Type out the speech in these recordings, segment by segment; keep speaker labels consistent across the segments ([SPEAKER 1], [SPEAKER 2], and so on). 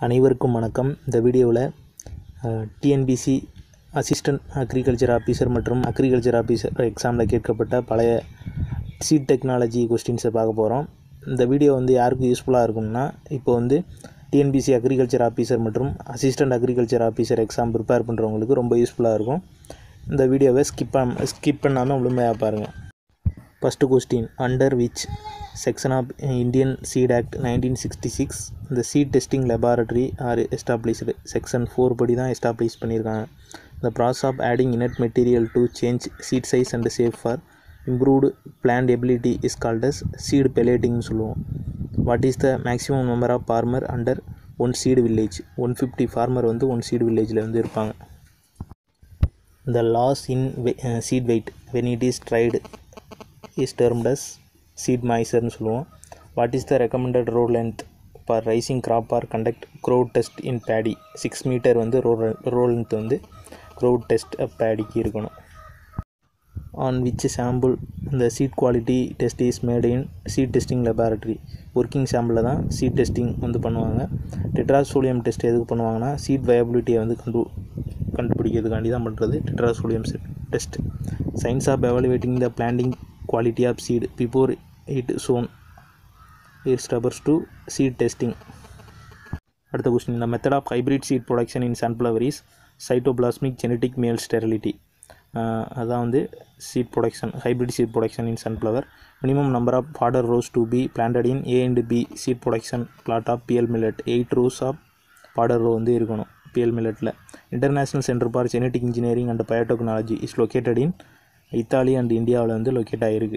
[SPEAKER 1] அனைவருக்கும் வணக்கம் இந்த வீடியோவில் டிஎன்பிசி அசிஸ்டன்ட் அக்ரிகல்ச்சர் ஆஃபீஸர் மற்றும் அக்ரிகல்ச்சர் ஆஃபீஸர் எக்ஸாமில் கேட்கப்பட்ட பழைய சீட் டெக்னாலஜி கொஸ்டின்ஸை பார்க்க போகிறோம் இந்த வீடியோ வந்து யாருக்கு யூஸ்ஃபுல்லாக இருக்கும்னா இப்போ வந்து டிஎன்பிசி அக்ரிகல்ச்சர் ஆஃபீஸர் மற்றும் assistant agriculture officer exam prepare பண்ணுறவங்களுக்கு ரொம்ப யூஸ்ஃபுல்லாக இருக்கும் இந்த வீடியோவை ஸ்கிப் பண்ண ஸ்கிப் பண்ணாமல் முழுமையாக பாருங்கள் first question under which section of Indian seed act nineteen sixty six இந்த seed testing laboratory are established section four படி தான் எஸ்டாப்ளிஷ் பண்ணியிருக்காங்க இந்த process of adding inert material to change seed size and shape for improved plantability is called as seed பெலேட்டிங்னு சொல்லுவோம் what is the maximum number of farmer under one seed village one fifty farmer வந்து one seed வில்லேஜில் வந்து இருப்பாங்க the loss in we- uh, seed weight when it is tried is termed as seed miserன்னு சொல்லுவோம் what is the recommended row length for raising crop or conduct grow out test in paddy six meter வந்து row row length வந்து grow out test பேடிக்கு இருக்கணும் on which sample இந்த seed quality test is made in seed testing laboratory working சாம்பிளில் தான் seed testing வந்து பண்ணுவாங்க tetrazolium test எதுக்கு பண்ணுவாங்கன்னா சீட் வயபிலிட்டியை வந்து கண்டு கண்டுபிடிக்கிறதுக்காண்டி தான் பண்ணுறது tetrazolium test science of evaluating the planting quality of seed before it sown it's refers to seed testing அடுத்த கொஸ்டின் இந்த method of hybrid seed production in sunflower is cytoplasmic genetic male sterility அதான் வந்து seed production hybrid seed production in sunflower minimum number of fodder rows to be planted in A and B seed production plot of pearl millet eight rows of father row வந்து இருக்கணும் pearl மில்லட்டில் international centre for genetic engineering and biotechnology is located in Italy and இந்தியாவில் வந்து locate ஆகிருக்கு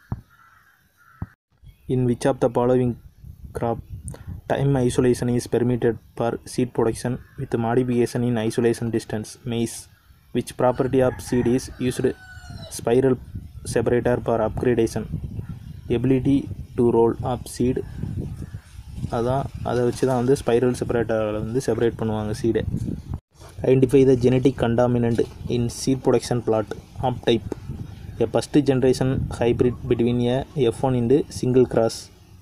[SPEAKER 1] in which of the following crop time isolation is permitted for seed production with modification in isolation distance maize which property of seed is used spiral separator for upgradation ability to roll up seed அதான் அதை வச்சு தான் வந்து spiral செப்பரேட்டரில் வந்து separate பண்ணுவாங்க சீடை identify the genetic contaminant in seed production plot of type a first generation hybrid between a F one into single cross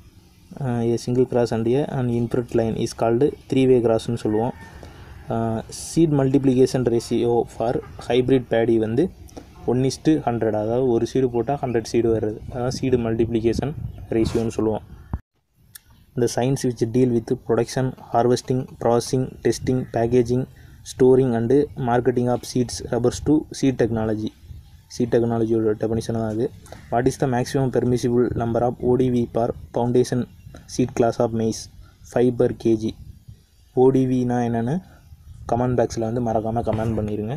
[SPEAKER 1] a single cross and a and inbred line is called three way கிராஸ்னு சொல்லுவோம் seed multiplication ratio for hybrid paddy வந்து one is to hundred அதாவது ஒரு seed போட்டால் hundred seed வர்றது அதான் seed multiplication ரேஷியோன்னு சொல்லுவோம் இந்த science which deal with production harvesting processing testing packaging storing and marketing of seeds refers to seed technology seed டெக்னாலஜியோட டெஃபனிஷன் தான் அது what is the maximum permissible number of ODV per foundation seed class of maize five kg ஓடிவினா என்னென்னு comment பாக்ஸில் வந்து மறக்காமல் comment பண்ணிடுங்க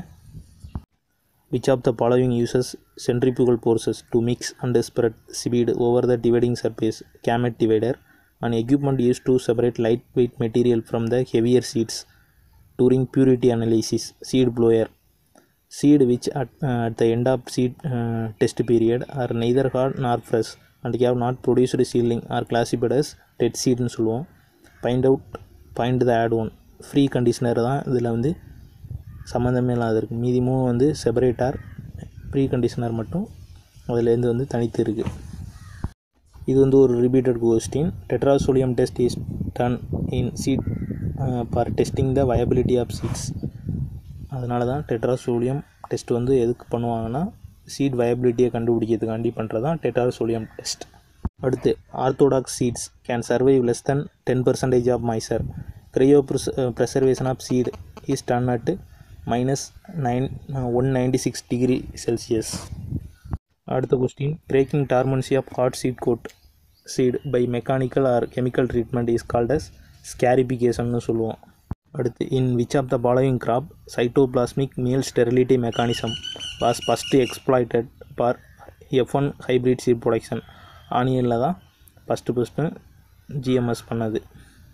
[SPEAKER 1] which of the following uses centrifugal forces to mix and spread seed over the dividing surface Gamet divider and equipment use to separate light weight material from the heavier seeds during purity analysis seed blower seed which at at the end of seed test period are neither hard nor fresh and have not produced சீல்டிங் are classified as dead சீட்னு சொல்லுவோம் find out find the odd one free conditioner தான் இதில் வந்து சம்மந்தமே இல்லாத இருக்குது மீதி மூணு வந்து செப்பரேட்டார் ப்ரீ கண்டிஷனர் மட்டும் அதுலேருந்து வந்து தனித்து இருக்குது இது வந்து ஒரு repeated question tetrazolium test is done in seed for testing the viability of seeds அதனால தான் டெட்ராசோலியம் டெஸ்ட் வந்து எதுக்கு பண்ணுவாங்கன்னா சீட் வயபிலிட்டியை கண்டுபிடிக்கிறதுக்காண்டி பண்ணுறது தான் டெட்ராசோலியம் டெஸ்ட் அடுத்து orthodox seeds can survive less than ten percentage of moisture cryo preservation of seed is done at minus 9 uh, 196 degree celsius அடுத்த question breaking dormancy of hard seed coat seed by mechanical or chemical treatment is called as ஸ்கேரிபிகேஷன்னு சொல்லுவோம் அடுத்து in which of the following crop cytoplasmic male sterility mechanism was first exploited for F one hybrid seed production ஆனியனில் தான் first first GMS பண்ணது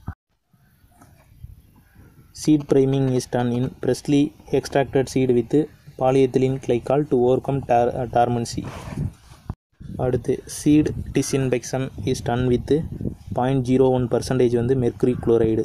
[SPEAKER 1] seed priming is done in freshly extracted seed with polyethylene glycol to overcome tar- uh, dormancy அடுத்து seed disinfection is done with point zero one percentage வந்து mercury chloride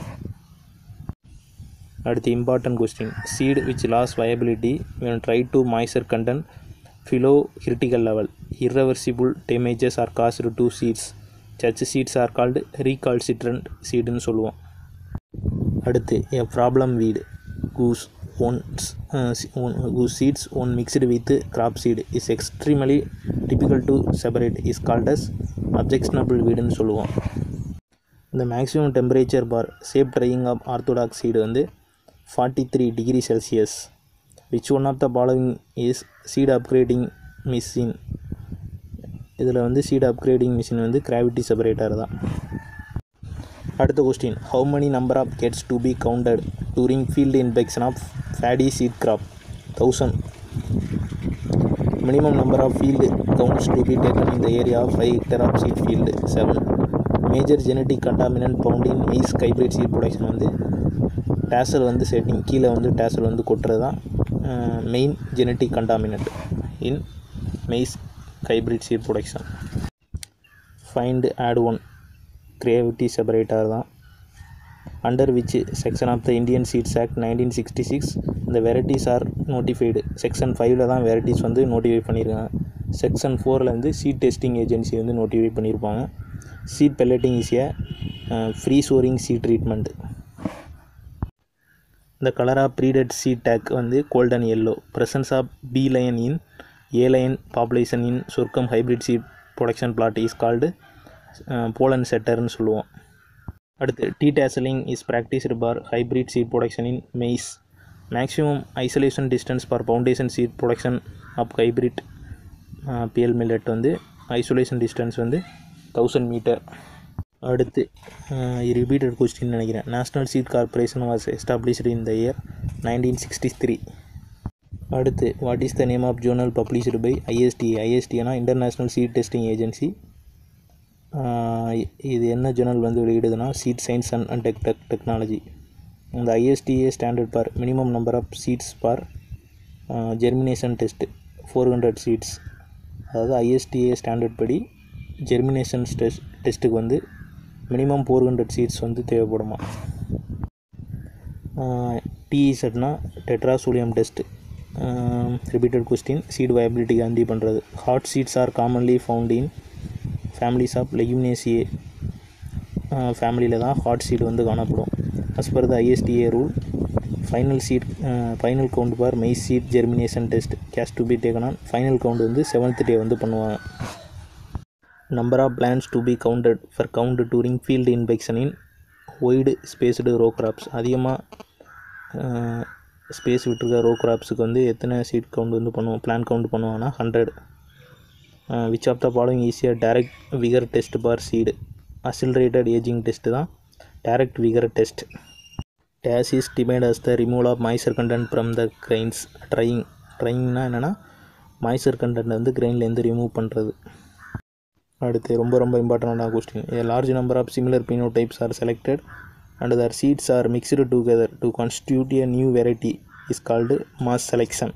[SPEAKER 1] அடுத்து important question seed which lose viability when dry to moisture content below critical level irreversible damages are caused to seeds such seeds are called recalcitrant seedன்னு சொல்லுவோம் அடுத்து a problem weed whose once whose seeds when mixed with crop seed is extremely difficult to separate is called as objectionable வீடுன்னு சொல்லுவோம் இந்த maximum temperature for safe drying of orthodox seed வந்து forty three degree Celsius which one of the following is seed upgrading machine இதில் வந்து seed upgrading machine வந்து gravity separator தான் அடுத்த question how many number of heads to be counted during field inspection of paddy seed crop thousand minimum number of field counts to be taken in the area of five hectare of seed field seven major genetic contaminant found in maize hybrid seed production வந்து tassel வந்து shedding கீழே வந்து tassel வந்து கொட்டுறது தான் main genetic contaminant in maize hybrid seed production find odd one gravity separator தான் under which section of the Indian seeds act nineteen sixty six இந்த varieties are notified section ஃபைவ்ல தான் வெரைட்டிஸ் வந்து நோட்டிஃபை பண்ணியிருக்காங்க section ஃபோரில் வந்து seed testing agency வந்து notify பண்ணியிருப்பாங்க seed pelleting is a pre சோரிங் சீட் ட்ரீட்மெண்ட் இந்த colour of breeder seed tag வந்து golden yellow presence of B line in A line population in sorghum hybrid seed production plot is called pollen செட்டர்னு சொல்லுவோம் அடுத்து detasseling is practised for hybrid seed production in maize maximum isolation distance for foundation seed production of hybrid pearl millet வந்து isolation distance வந்து thousand meter அடுத்து repeated question நினைக்கிறேன் national seed corporation was established in the year nineteen sixty three அடுத்து what is the name of journal published by ISTA ஐஎஸ்டினா international seed testing agency இது என்ன journal வந்து வெளியிடுதுன்னா seed science and and tech tech technology இந்த ISTA standard for minimum number of seeds for germination test four hundred seeds அதாவது ISTA standard படி germination test டெஸ்ட்டுக்கு வந்து மினிமம் ஃபோர் ஹண்ட்ரட் சீட்ஸ் வந்து தேவைப்படுமா டிஇசட்னா tetrazolium test repeated question seed viability காந்தி பண்ணுறது hard seeds are commonly found in families of Leguminosae ஃபேமிலியில் தான் ஹாட் சீட் வந்து காணப்படும் as per the ISTA rule final seed final count for maize seed germination test has to be taken on final count வந்து seventh day வந்து பண்ணுவாங்க number of plants to be counted for count during field inspection in wide spaced row crops அதிகமாக space விட்டுருக்க row கிராப்ஸுக்கு வந்து எத்தனை seed count வந்து பண்ணுவோம் பிளான் கவுண்ட் பண்ணுவாங்கன்னா hundred which of the following ஈஸியாக direct vigour test for seed accelerated ageing test தான் direct vigour test days is termed as the removal of moisture content from the grains drying ட்ரையிங்னா என்னென்னா moisture content வந்து கிரைன்லேருந்து remove பண்ணுறது அடுத்து ரொம்ப ரொம்ப இம்பார்ட்டண்டான question a large number of similar phenotypes are selected and their seeds are mixed together to constitute a new variety is called mass selection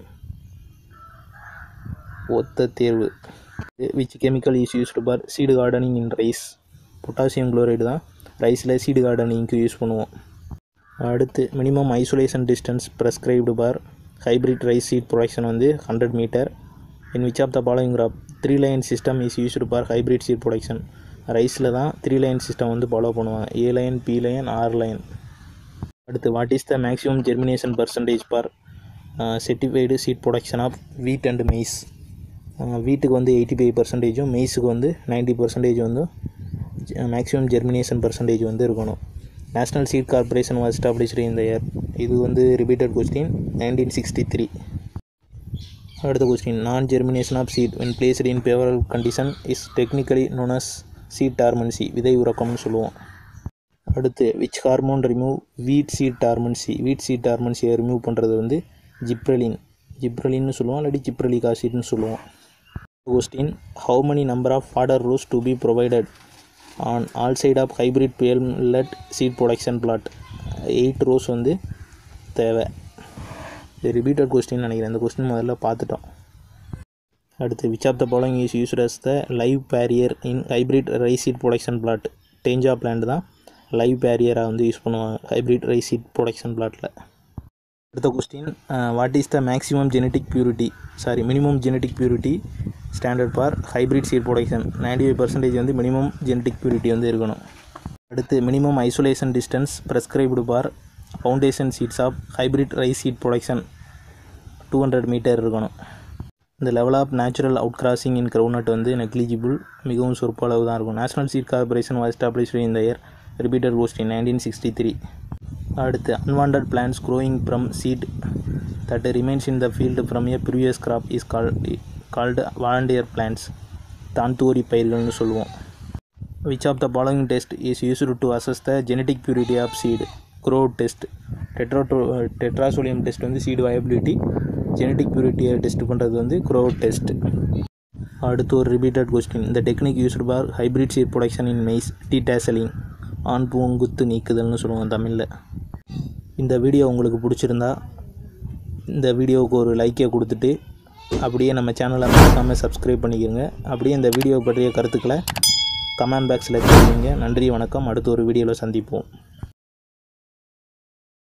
[SPEAKER 1] ஒத்த தேர்வு which chemical is used for seed hardening in rice potassium chloride தான் ரைஸில் seed கார்டனிங்க்கு use பண்ணுவோம் அடுத்து minimum isolation distance prescribed for hybrid rice seed production வந்து hundred meter in which of the following crop three line system is used for hybrid seed production ரைஸில் தான் three line system வந்து follow பண்ணுவாங்க A line B line R line அடுத்து what is the maximum germination percentage for certified seed production of wheat and maize வீட்டுக்கு வந்து eighty five பர்சன்டேஜும் மெய்ஸுக்கு வந்து நைன்ட்டி பர்சன்டேஜ் வந்து மேக்ஸிமம் ஜெர்மினேஷன் பர்சன்டேஜ் வந்து இருக்கணும் national seed corporation was established இந்த இயர் இது வந்து repeated question nineteen sixty three அடுத்த question non germination of seat when placed in favourable condition is technically known as seed dormancy விதை உறக்கம்னு சொல்லுவோம் அடுத்து which hormone remove weed seed dormancy weed seed டார்மன்சியை remove பண்ணுறது வந்து ஜிப்ரலின் ஜிப்ரலின்னு சொல்லுவோம் இல்லாட்டி ஜிப்ரலிக் ஆசிட்னு சொல்லுவோம் question how many number of fodder rows to be provided on all side of hybrid pearl millet seed production plot eight rows வந்து தேவை இது ரிப்பீட்டட் கொஸ்டின் நினைக்கிறேன் இந்த கொஸ்டின் முதல்ல பார்த்துட்டோம் அடுத்து which of the following is used as the live barrier in hybrid rice seed production plot dhaincha plant தான் live பேரியராக வந்து யூஸ் பண்ணுவாங்க ஹைப்ரிட் ரைஸ் சீட் ப்ரொடக்ஷன் பிளாட்டில் அடுத்த question what is the maximum genetic purity sorry minimum genetic purity standard for hybrid seed production ninety five percentage வந்து minimum genetic purity வந்து இருக்கணும் அடுத்து minimum isolation distance prescribed for foundation seeds of hybrid rice seed production two hundred metre இருக்கணும் இந்த level of natural out crossing in groundnut வந்து negligible மிகவும் சொற்ப அளவு தான் இருக்கும் national seed corporation was established in the year repeated question in nineteen sixty three அடுத்து unwanted plants growing from seed that remains in the field from a previous crop is call called volunteer plants தான்தூரி பயிர்கள்னு சொல்லுவோம் which of the following test is used to assess the genetic purity of seed grow test டெட்ராட்ரோ tetrazolium test வந்து seed viability genetic பியூரிட்டியை test பண்ணுறது வந்து grow test அடுத்து ஒரு ரிப்பீட்டட் கொஸ்டின் இந்த technique used for hybrid seed production in maize detasseling ஆண் பூங்குத்து நீக்குதல்னு சொல்லுவோம் தமிழில் இந்த வீடியோ உங்களுக்கு பிடிச்சிருந்தா இந்த வீடியோவுக்கு ஒரு லைக்கை கொடுத்துட்டு அப்படியே நம்ம சேனலை மறக்காமல் சப்ஸ்கிரைப் பண்ணிக்கிறங்க அப்படியே இந்த வீடியோ பற்றிய கருத்துக்களை கமெண்ட் பாக்ஸில் தெரிவிங்க நன்றி வணக்கம் அடுத்த ஒரு வீடியோவில் சந்திப்போம்